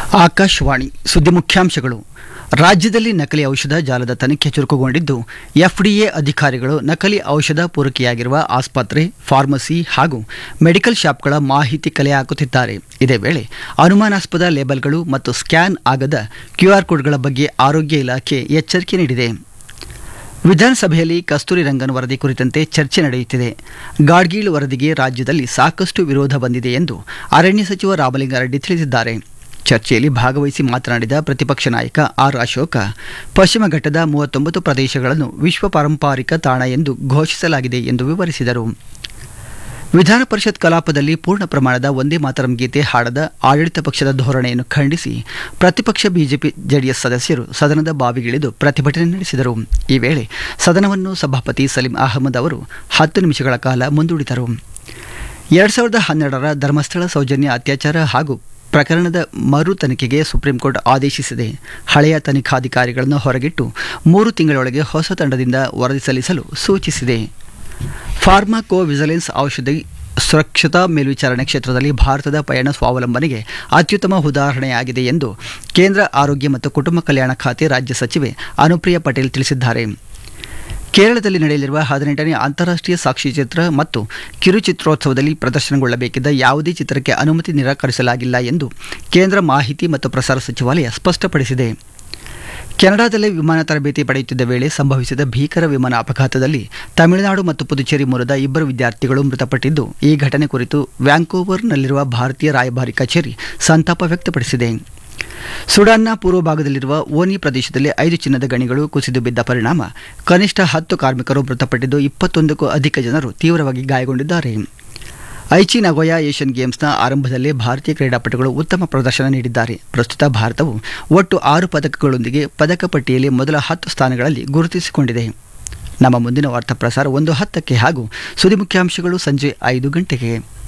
ಆಕಾಶವಾಣಿ ಸುದ್ದಿ ಮುಖ್ಯಾಂಶಗಳು ರಾಜ್ಯದಲ್ಲಿ ನಕಲಿ ಔಷಧ ಜಾಲದ ತನಿಖೆ ಚುರುಕುಗೊಂಡಿದ್ದು ಎಫ್ಡಿಎ ಅಧಿಕಾರಿಗಳು ನಕಲಿ ಔಷಧ ಪೂರೈಕೆಯಾಗಿರುವ ಆಸ್ಪತ್ರೆ ಫಾರ್ಮಸಿ ಹಾಗೂ ಮೆಡಿಕಲ್ ಶಾಪ್ಗಳ ಮಾಹಿತಿ ಕಲೆ ಹಾಕುತ್ತಿದ್ದಾರೆ ಇದೇ ವೇಳೆ ಅನುಮಾನಾಸ್ಪದ ಲೇಬಲ್ಗಳು ಮತ್ತು ಸ್ಕ್ಯಾನ್ ಆಗದ ಕ್ಯೂಆರ್ ಕೋಡ್ಗಳ ಬಗ್ಗೆ ಆರೋಗ್ಯ ಇಲಾಖೆ ಎಚ್ಚರಿಕೆ ನೀಡಿದೆ ವಿಧಾನಸಭೆಯಲ್ಲಿ ಕಸ್ತೂರಿ ರಂಗನ್ ವರದಿ ಕುರಿತಂತೆ ಚರ್ಚೆ ನಡೆಯುತ್ತಿದೆ ಗಾಡ್ಗೀಳ್ ವರದಿಗೆ ರಾಜ್ಯದಲ್ಲಿ ಸಾಕಷ್ಟು ವಿರೋಧ ಬಂದಿದೆ ಎಂದು ಅರಣ್ಯ ಸಚಿವ ರಾಮಲಿಂಗಾರೆಡ್ಡಿ ತಿಳಿಸಿದ್ದಾರೆ ಚರ್ಚೆಯಲ್ಲಿ ಭಾಗವಹಿಸಿ ಮಾತನಾಡಿದ ಪ್ರತಿಪಕ್ಷ ನಾಯಕ ಆರ್ ಅಶೋಕ ಪಶ್ಚಿಮ ಘಟ್ಟದ ಮೂವತ್ತೊಂಬತ್ತು ಪ್ರದೇಶಗಳನ್ನು ವಿಶ್ವ ಪಾರಂಪರಿಕ ತಾಣ ಎಂದು ಘೋಷಿಸಲಾಗಿದೆ ಎಂದು ವಿವರಿಸಿದರು ವಿಧಾನ ಪರಿಷತ್ ಕಲಾಪದಲ್ಲಿ ಪೂರ್ಣ ಪ್ರಮಾಣದ ಒಂದೇ ಮಾತರಂ ಗೀತೆ ಹಾಡದ ಆಡಳಿತ ಪಕ್ಷದ ಧೋರಣೆಯನ್ನು ಖಂಡಿಸಿ ಪ್ರತಿಪಕ್ಷ ಬಿಜೆಪಿ ಜೆಡಿಎಸ್ ಸದಸ್ಯರು ಸದನದ ಬಾವಿಗಿಳಿದು ಪ್ರತಿಭಟನೆ ನಡೆಸಿದರು ಈ ವೇಳೆ ಸದನವನ್ನು ಸಭಾಪತಿ ಸಲೀಂ ಅಹಮದ್ ಅವರು ಹತ್ತು ನಿಮಿಷಗಳ ಕಾಲ ಮುಂದೂಡಿದರು ಎರಡ್ ಸಾವಿರದ ಹನ್ನೆರಡರ ಧರ್ಮಸ್ಥಳ ಸೌಜನ್ಯ ಅತ್ಯಾಚಾರ ಹಾಗೂ ಪ್ರಕರಣದ ಮರು ತನಿಖೆಗೆ ಸುಪ್ರೀಂಕೋರ್ಟ್ ಆದೇಶಿಸಿದೆ ಹಳೆಯ ತನಿಖಾಧಿಕಾರಿಗಳನ್ನು ಹೊರಗಿಟ್ಟು ಮೂರು ತಿಂಗಳೊಳಗೆ ಹೊಸ ತಂಡದಿಂದ ವರದಿ ಸಲ್ಲಿಸಲು ಸೂಚಿಸಿದೆ ಫಾರ್ಮಾಕೋ ವಿಜಿಲೆನ್ಸ್ ಔಷಧಿ ಸುರಕ್ಷತಾ ಮೇಲ್ವಿಚಾರಣೆ ಕ್ಷೇತ್ರದಲ್ಲಿ ಭಾರತದ ಪಯಣ ಸ್ವಾವಲಂಬನೆಗೆ ಅತ್ಯುತ್ತಮ ಉದಾಹರಣೆಯಾಗಿದೆ ಎಂದು ಕೇಂದ್ರ ಆರೋಗ್ಯ ಮತ್ತು ಕುಟುಂಬ ಕಲ್ಯಾಣ ಖಾತೆ ರಾಜ್ಯ ಸಚಿವೆ ಅನುಪ್ರಿಯಾ ಪಟೇಲ್ ತಿಳಿಸಿದ್ದಾರೆ ಕೇರಳದಲ್ಲಿ ನಡೆಯಲಿರುವ ಹದಿನೆಂಟನೇ ಅಂತಾರಾಷ್ಟ್ರೀಯ ಸಾಕ್ಷಿಚಿತ್ರ ಮತ್ತು ಕಿರುಚಿತ್ರೋತ್ಸವದಲ್ಲಿ ಪ್ರದರ್ಶನಗೊಳ್ಳಬೇಕಿದ್ದ ಯಾವುದೇ ಚಿತ್ರಕ್ಕೆ ಅನುಮತಿ ನಿರಾಕರಿಸಲಾಗಿಲ್ಲ ಎಂದು ಕೇಂದ್ರ ಮಾಹಿತಿ ಮತ್ತು ಪ್ರಸಾರ ಸಚಿವಾಲಯ ಸ್ಪಷ್ಟಪಡಿಸಿದೆ ಕೆನಡಾದಲ್ಲಿ ವಿಮಾನ ತರಬೇತಿ ಪಡೆಯುತ್ತಿದ್ದ ವೇಳೆ ಸಂಭವಿಸಿದ ಭೀಕರ ವಿಮಾನ ಅಪಘಾತದಲ್ಲಿ ತಮಿಳುನಾಡು ಮತ್ತು ಪುದುಚೇರಿ ಮೂಲದ ಇಬ್ಬರು ವಿದ್ಯಾರ್ಥಿಗಳು ಮೃತಪಟ್ಟಿದ್ದು ಈ ಘಟನೆ ಕುರಿತು ವ್ಯಾಂಕೋವರ್ನಲ್ಲಿರುವ ಭಾರತೀಯ ರಾಯಭಾರಿ ಕಚೇರಿ ಸಂತಾಪ ವ್ಯಕ್ತಪಡಿಸಿದೆ ಸುಡಾನ್ನ ಪೂರ್ವ ಭಾಗದಲ್ಲಿರುವ ಓನಿ ಪ್ರದೇಶದಲ್ಲಿ ಐದು ಚಿನ್ನದ ಗಣಿಗಳು ಕುಸಿದು ಬಿದ್ದ ಪರಿಣಾಮ ಕನಿಷ್ಠ ಹತ್ತು ಕಾರ್ಮಿಕರು ಮೃತಪಟ್ಟಿದ್ದು ಇಪ್ಪತ್ತೊಂದಕ್ಕೂ ಅಧಿಕ ಜನರು ತೀವ್ರವಾಗಿ ಗಾಯಗೊಂಡಿದ್ದಾರೆ ಐಚಿ ನಗೋಯಾ ಏಷ್ಯನ್ ಗೇಮ್ಸ್ನ ಆರಂಭದಲ್ಲೇ ಭಾರತೀಯ ಕ್ರೀಡಾಪಟುಗಳು ಉತ್ತಮ ಪ್ರದರ್ಶನ ನೀಡಿದ್ದಾರೆ ಪ್ರಸ್ತುತ ಭಾರತವು ಒಟ್ಟು ಆರು ಪದಕಗಳೊಂದಿಗೆ ಪದಕ ಪಟ್ಟಿಯಲ್ಲಿ ಮೊದಲ ಹತ್ತು ಸ್ಥಾನಗಳಲ್ಲಿ ಗುರುತಿಸಿಕೊಂಡಿದೆ ನಮ್ಮ ಮುಂದಿನ ವಾರ್ತಾ ಪ್ರಸಾರ ಒಂದು ಹತ್ತಕ್ಕೆ ಹಾಗೂ ಸುದ್ದಿ ಮುಖ್ಯಾಂಶಗಳು ಸಂಜೆ ಐದು ಗಂಟೆಗೆ